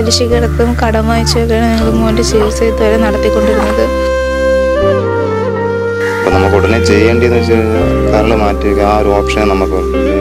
പലിശ കിടത്തും കടം വാങ്ങിച്ചൊക്കെയാണ് ഞങ്ങൾ മോൻ്റെ ചികിത്സ ഇതുവരെ നടത്തിക്കൊണ്ടിരുന്നത് അപ്പോൾ നമുക്ക് ഉടനെ ചെയ്യേണ്ടതെന്ന് വെച്ച് കഴിഞ്ഞാൽ കരൾ മാറ്റി വയ്ക്കുക ആ ഒരു ഓപ്ഷൻ നമുക്ക്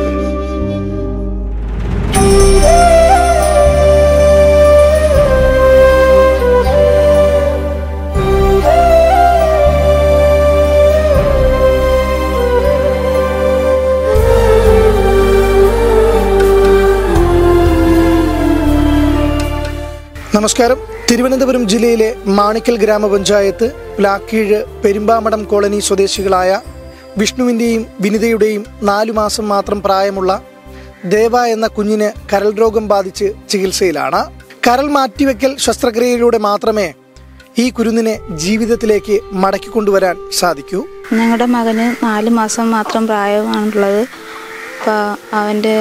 നമസ്കാരം തിരുവനന്തപുരം ജില്ലയിലെ മാണിക്കൽ ഗ്രാമപഞ്ചായത്ത് പ്ലാക്കീഴ് പെരുമ്പാമടം കോളനി സ്വദേശികളായ വിഷ്ണുവിൻ്റെയും വിനിതയുടെയും നാലു മാസം മാത്രം പ്രായമുള്ള ദേവ എന്ന കുഞ്ഞിന് കരൾ രോഗം ബാധിച്ച് ചികിത്സയിലാണ് കരൾ മാറ്റിവെക്കൽ ശസ്ത്രക്രിയയിലൂടെ മാത്രമേ ഈ കുരുന്നിനെ ജീവിതത്തിലേക്ക് മടക്കിക്കൊണ്ടുവരാൻ സാധിക്കൂ ഞങ്ങളുടെ മകന് നാല് മാസം മാത്രം പ്രായമാണുള്ളത് അപ്പോൾ അവൻ്റെ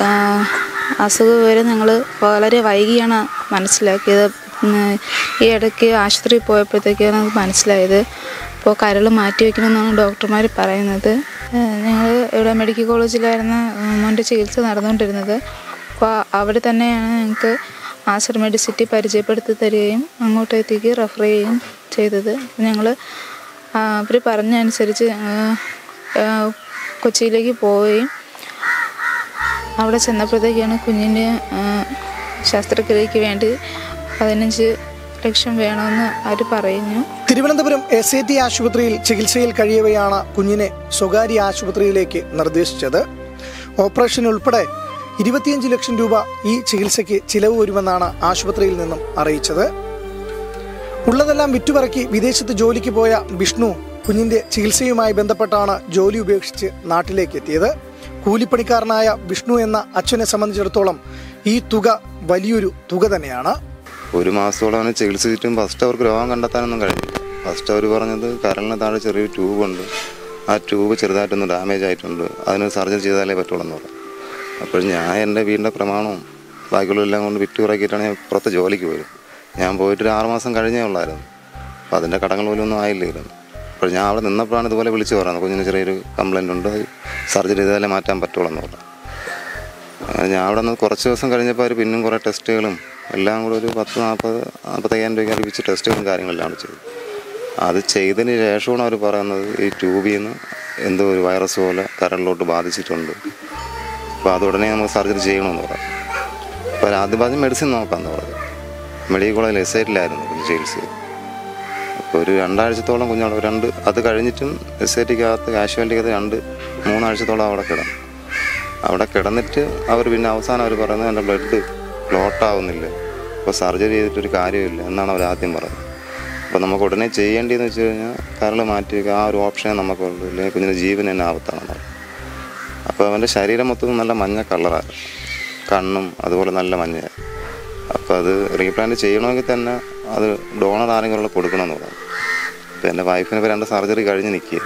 അസുഖ വിവരം ഞങ്ങൾ വളരെ വൈകിയാണ് മനസ്സിലാക്കിയത് ഉം, ഈ ഇടയ്ക്ക് ആശുപത്രിയിൽ പോയപ്പോഴത്തേക്കാണ് നമുക്ക് മനസ്സിലായത് അപ്പോൾ കരൾ മാറ്റി വയ്ക്കണമെന്നാണ് ഡോക്ടർമാർ പറയുന്നത് ഞങ്ങൾ ഇവിടെ മെഡിക്കൽ കോളേജിലായിരുന്നു ഉം, മോൻ്റെ ചികിത്സ നടന്നുകൊണ്ടിരുന്നത് അപ്പോൾ അവിടെ തന്നെയാണ് ഞങ്ങൾക്ക് ആശ്ര മെഡിസിറ്റി പരിചയപ്പെടുത്തി തരികയും അങ്ങോട്ടേക്ക് റെഫർ ചെയ്യുകയും ചെയ്തത് ഞങ്ങൾ അവർ പറഞ്ഞ അനുസരിച്ച് കൊച്ചിയിലേക്ക് പോവുകയും അവിടെ ചെന്നപ്പോഴത്തേക്കാണ് കുഞ്ഞിൻ്റെ ആ, ശസ്ത്രക്രിയയ്ക്ക് വേണ്ടി പതിനഞ്ച് ലക്ഷം വേണമെന്ന് അവർ പറഞ്ഞു തിരുവനന്തപുരം എസ് എ ടി ആശുപത്രിയിൽ ചികിത്സയിൽ കഴിയവെയാണ് കുഞ്ഞിനെ സ്വകാര്യ ആശുപത്രിയിലേക്ക് നിർദ്ദേശിച്ചത് ഓപ്പറേഷൻ ഉൾപ്പെടെ ഇരുപത്തിയഞ്ച് ലക്ഷം രൂപ ഈ ചികിത്സയ്ക്ക് ചിലവ് വരുമെന്നാണ് ആശുപത്രിയിൽ നിന്നും അറിയിച്ചത് ഉള്ളതെല്ലാം വിറ്റുപറക്കി വിദേശത്ത് ജോലിക്ക് പോയ വിഷ്ണു കുഞ്ഞിന്റെ ചികിത്സയുമായി ബന്ധപ്പെട്ടാണ് ജോലി ഉപേക്ഷിച്ച് നാട്ടിലേക്ക് എത്തിയത് കൂലിപ്പണിക്കാരനായ വിഷ്ണു എന്ന അച്ഛനെ സംബന്ധിച്ചിടത്തോളം ഈ തുക വലിയൊരു തുക തന്നെയാണ് ഒരു മാസത്തോളം അവനെ ചികിത്സിച്ചിട്ടും ഫസ്റ്റ് അവർക്ക് രോഗം കണ്ടെത്താനൊന്നും കഴിഞ്ഞില്ല ഫസ്റ്റ് അവർ പറഞ്ഞത് കരളിന് താഴെ ചെറിയൊരു ട്യൂബുണ്ട് ആ ട്യൂബ് ചെറുതായിട്ടൊന്ന് ഡാമേജ് ആയിട്ടുണ്ട് അതിന് സർജറി ചെയ്താലേ പറ്റുള്ളൂ എന്ന് പറഞ്ഞു അപ്പോൾ ഞാൻ എൻ്റെ വീടിൻ്റെ പ്രമാണവും ബാക്കിയുള്ളതെല്ലാം കൊണ്ട് വിറ്റ് കുറക്കിയിട്ടാണ് ഞാൻ പുറത്ത് ജോലിക്ക് പോയത് ഞാൻ പോയിട്ട് ഒരു ആറുമാസം കഴിഞ്ഞേ ഉള്ളായിരുന്നു അപ്പോൾ അതിൻ്റെ കടങ്ങൾ പോലും ഒന്നും ആയില്ലായിരുന്നു അപ്പോൾ ഞാൻ അവിടെ നിന്നപ്പോഴാണ് ഇതുപോലെ വിളിച്ച് പറയുന്നത് കുഞ്ഞിന് ചെറിയൊരു കംപ്ലൈൻ്റ് ഉണ്ട് അത് സർജറി ചെയ്താലേ മാറ്റാൻ പറ്റുള്ളൂ എന്ന് പറഞ്ഞു അങ്ങനെ ഞാൻ അവിടെ നിന്ന് കുറച്ച് ദിവസം കഴിഞ്ഞപ്പോൾ അവർ പിന്നും കുറേ ടെസ്റ്റുകളും എല്ലാം കൂടെ ഒരു പത്ത് നാൽപ്പത് നാൽപ്പത്തയ്യായിരം രൂപയ്ക്ക് അടുപ്പിച്ച് ടെസ്റ്റുകളും കാര്യങ്ങളെല്ലാം കൂടെ ചെയ്തു അത് ചെയ്തതിന് ശേഷമാണ് അവർ പറയുന്നത് ഈ ട്യൂബിൽ നിന്ന് എന്തോ ഒരു വൈറസ് പോലെ കരളിലോട്ട് ബാധിച്ചിട്ടുണ്ട് അപ്പോൾ അത് ഉടനെ നമുക്ക് സർജറി ചെയ്യണമെന്ന് പറഞ്ഞു അപ്പോൾ ആദ്യം ആദ്യം മെഡിസിൻ നോക്കാമെന്ന് പറഞ്ഞു മെഡിക്കൽ കോളേജിൽ എസ് ഐറ്റിലായിരുന്നു കുഞ്ഞ് ചികിത്സ അപ്പോൾ ഒരു രണ്ടാഴ്ചത്തോളം കുഞ്ഞവിടെ രണ്ട് അത് കഴിഞ്ഞിട്ടും എസ് ഐ ടിക്കകത്ത് കാഷ്വാലിറ്റിക്കകത്ത് രണ്ട് മൂന്നാഴ്ചത്തോളം അവിടെ കിടന്നു അവിടെ കിടന്നിട്ട് അവർ പിന്നെ അവസാനം അവർ പറയുന്നത് എൻ്റെ ബ്ലഡ് ക്ലോട്ട് ആവുന്നില്ല അപ്പോൾ സർജറി ചെയ്തിട്ടൊരു കാര്യമില്ല എന്നാണ് അവർ ആദ്യം പറഞ്ഞത് അപ്പോൾ നമുക്ക് ഉടനെ ചെയ്യേണ്ടതെന്ന് വെച്ച് കഴിഞ്ഞാൽ കരൾ മാറ്റി വയ്ക്കുക ആ ഒരു ഓപ്ഷനെ നമുക്കുള്ളൂ ഇല്ലെങ്കിൽ കുഞ്ഞിന് ജീവൻ തന്നെ ആപത്താണെന്ന് പറഞ്ഞു അപ്പോൾ അവൻ്റെ ശരീരം മൊത്തം നല്ല മഞ്ഞ കളറാണ് കണ്ണും അതുപോലെ നല്ല മഞ്ഞയായി അപ്പോൾ അത് റീപ്ലാന്റ് ചെയ്യണമെങ്കിൽ തന്നെ അത് ഡോണർ ആരെങ്കിലും കൊടുക്കണമെന്ന് പറഞ്ഞു അപ്പോൾ എൻ്റെ വൈഫിന് ഇപ്പോൾ രണ്ട് സർജറി കഴിഞ്ഞ് നിൽക്കുക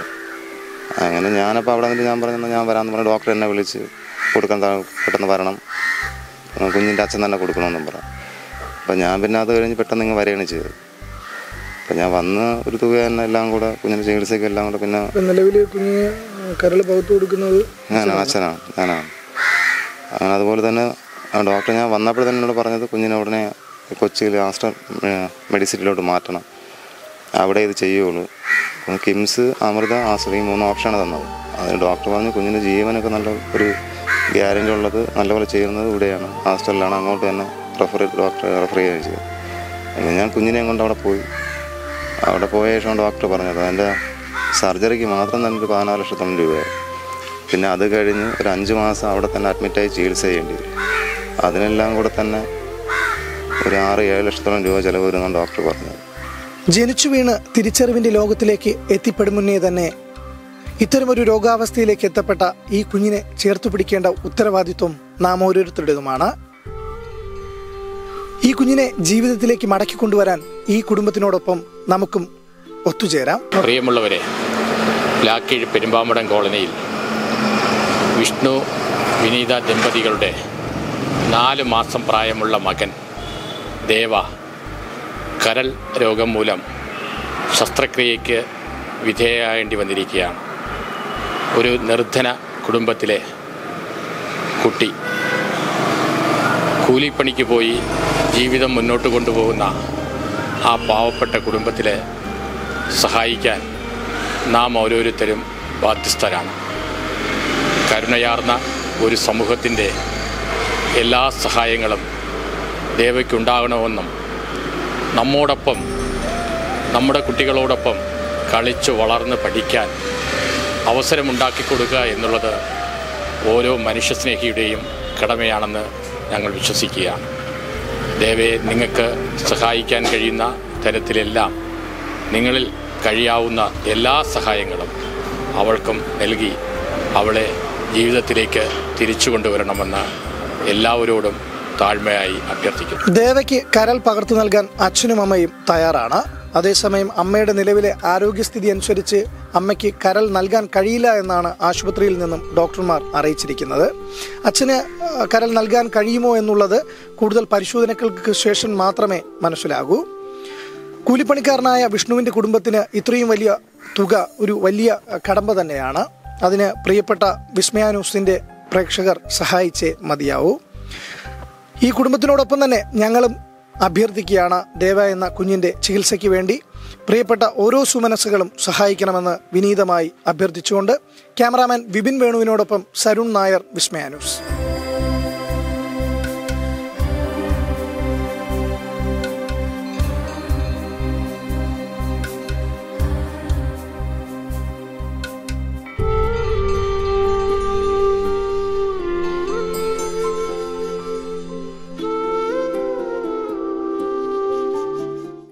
അങ്ങനെ ഞാനപ്പോൾ അവിടെ വന്നിട്ട് ഞാൻ പറഞ്ഞു ഞാൻ വരാമെന്ന് പറഞ്ഞ ഡോക്ടർ എന്നെ വിളിച്ച് കൊടുക്കാൻ ത- പെട്ടെന്ന് വരണം ആ, കുഞ്ഞിൻ്റെ അച്ഛൻ തന്നെ കൊടുക്കണമെന്നും പറഞ്ഞു അപ്പോൾ ഞാൻ പിന്നെ അത് കഴിഞ്ഞ് പെട്ടെന്ന് ഇങ്ങ് വരികയാണ് ചെയ്തത് അപ്പോൾ ഞാൻ വന്ന് ഒരു തുക തന്നെ എല്ലാം കൂടെ കുഞ്ഞിൻ്റെ ചികിത്സയ്ക്ക് എല്ലാം കൂടെ പിന്നെ നിലവിൽ കുഞ്ഞിന് കരൾ പകുത്തു കൊടുക്കുന്നത് ഞാനാണ് അച്ഛനാണ് ഞാനാണ് അങ്ങനെ അതുപോലെ തന്നെ ആ ഡോക്ടർ ഞാൻ വന്നപ്പോൾ തന്നെ എന്നോട് പറഞ്ഞത് കുഞ്ഞിനെ ഉടനെ കൊച്ചിയിൽ ആസ്റ്റർ മെഡിസിറ്റിലോട്ട് മാറ്റണം അവിടെ ഇത് ചെയ്യുള്ളൂ അപ്പം കിംസ് അമൃത ആശ്രയ ഈ മൂന്ന് ഓപ്ഷനാണ് തന്നത് അതിന് ഡോക്ടർ പറഞ്ഞു കുഞ്ഞിൻ്റെ ജീവനൊക്കെ നല്ല ഒരു ഗ്യാരണ്ടി ഉള്ളത് നല്ലപോലെ ചെയ്യുന്നത് ഇവിടെയാണ് ഹോസ്റ്റലിലാണ് അങ്ങോട്ട് തന്നെ റെഫർ ഡോക്ടർ റെഫർ ചെയ്യുകയും ചെയ്തു അങ്ങനെ ഞാൻ കുഞ്ഞിനെയും കൊണ്ട് അവിടെ പോയി അവിടെ പോയ ശേഷം ഡോക്ടർ പറഞ്ഞത് അതിൻ്റെ സർജറിക്ക് മാത്രം തന്നെ ഒരു പതിനാറ് ലക്ഷത്തോളം രൂപയായി പിന്നെ അത് കഴിഞ്ഞ് ഒരു അഞ്ച് മാസം അവിടെ തന്നെ അഡ്മിറ്റായി ചികിത്സ ചെയ്യേണ്ടി വരും അതിനെല്ലാം കൂടെ തന്നെ ഒരു ആറ് ഏഴ് ലക്ഷത്തോളം രൂപ ചിലവ് വരുമെന്നാണ് ഡോക്ടർ പറഞ്ഞത് ജനിച്ചു വീണ് തിരിച്ചറിവിന്റെ ലോകത്തിലേക്ക് എത്തിപ്പെടും മുന്നേ തന്നെ ഇത്തരമൊരു രോഗാവസ്ഥയിലേക്ക് എത്തപ്പെട്ട ഈ കുഞ്ഞിനെ ചേർത്തു പിടിക്കേണ്ട ഉത്തരവാദിത്വം നാം ഓരോരുത്തരുടേതുമാണ് ഈ കുഞ്ഞിനെ ജീവിതത്തിലേക്ക് മടക്കി കൊണ്ടുവരാൻ ഈ കുടുംബത്തിനോടൊപ്പം നമുക്കും ഒത്തുചേരാം പ്രിയമുള്ളവരെ ലാക്കീഴ് പെരുമ്പാമ്പടം കോളനിയിൽ വിഷ്ണു വിനീത ദമ്പതികളുടെ നാല് മാസം പ്രായമുള്ള മകൻ ദേവ കരൾ രോഗം മൂലം ശസ്ത്രക്രിയയ്ക്ക് വിധേയമാകേണ്ടി വന്നിരിക്കുകയാണ് ഒരു നിർധന കുടുംബത്തിലെ കുട്ടി കൂലിപ്പണിക്ക് പോയി ജീവിതം മുന്നോട്ട് കൊണ്ടുപോകുന്ന ആ പാവപ്പെട്ട കുടുംബത്തിലെ സഹായിക്കാൻ നാം ഓരോരുത്തരും ബാധ്യസ്ഥരാണ് കരുണയാർന്ന ഒരു സമൂഹത്തിൻ്റെ എല്ലാ സഹായങ്ങളും ദേവയ്ക്കുണ്ടാകണമെന്നും നമ്മോടൊപ്പം നമ്മുടെ കുട്ടികളോടൊപ്പം കളിച്ചു വളർന്ന് പഠിക്കാൻ അവസരമുണ്ടാക്കി കൊടുക്കുക എന്നുള്ളത് ഓരോ മനുഷ്യസ്നേഹിയുടെയും കടമയാണെന്ന് ഞങ്ങൾ വിശ്വസിക്കുകയാണ് ദേവെ നിങ്ങൾക്ക് സഹായിക്കാൻ കഴിയുന്ന തരത്തിലെല്ലാം നിങ്ങളിൽ കഴിയാവുന്ന എല്ലാ സഹായങ്ങളും അവൾക്കും നൽകി അവളെ ജീവിതത്തിലേക്ക് തിരിച്ചു കൊണ്ടുവരണമെന്ന് എല്ലാവരോടും താഴ്മയായി അഭ്യർത്ഥിക്കുന്നു ദേവയ്ക്ക് കരൾ പകർന്നു നൽകാൻ അച്ഛനും അമ്മയും തയ്യാറാണ് അതേസമയം അമ്മയുടെ നിലവിലെ ആരോഗ്യസ്ഥിതി അനുസരിച്ച് അമ്മയ്ക്ക് കരൾ നൽകാൻ കഴിയില്ല എന്നാണ് ആശുപത്രിയിൽ നിന്നും ഡോക്ടർമാർ അറിയിച്ചിരിക്കുന്നത് അച്ഛന് ആ, കരൾ നൽകാൻ കഴിയുമോ എന്നുള്ളത് കൂടുതൽ പരിശോധനകൾക്ക് ശേഷം മാത്രമേ മനസ്സിലാകൂ കൂലിപ്പണിക്കാരനായ വിഷ്ണുവിൻ്റെ കുടുംബത്തിന് ഇത്രയും വലിയ തുക ഒരു വലിയ കടമ്പ തന്നെയാണ് അതിന് പ്രിയപ്പെട്ട വിസ്മയ ന്യൂസിൻ്റെ പ്രേക്ഷകർ സഹായിച്ചേ മതിയാവൂ ഈ കുടുംബത്തിനോടൊപ്പം തന്നെ ഞങ്ങളും അഭ്യർത്ഥിക്കുകയാണ് ദേവ എന്ന കുഞ്ഞിന്റെ ചികിത്സയ്ക്ക് വേണ്ടി പ്രിയപ്പെട്ട ഓരോ സുമനസ്സുകളും സഹായിക്കണമെന്ന് വിനീതമായി അഭ്യർത്ഥിച്ചുകൊണ്ട് ക്യാമറാമാൻ വിപിൻ വേണുവിനോടൊപ്പം സരുൺ നായർ വിസ്മയ ന്യൂസ്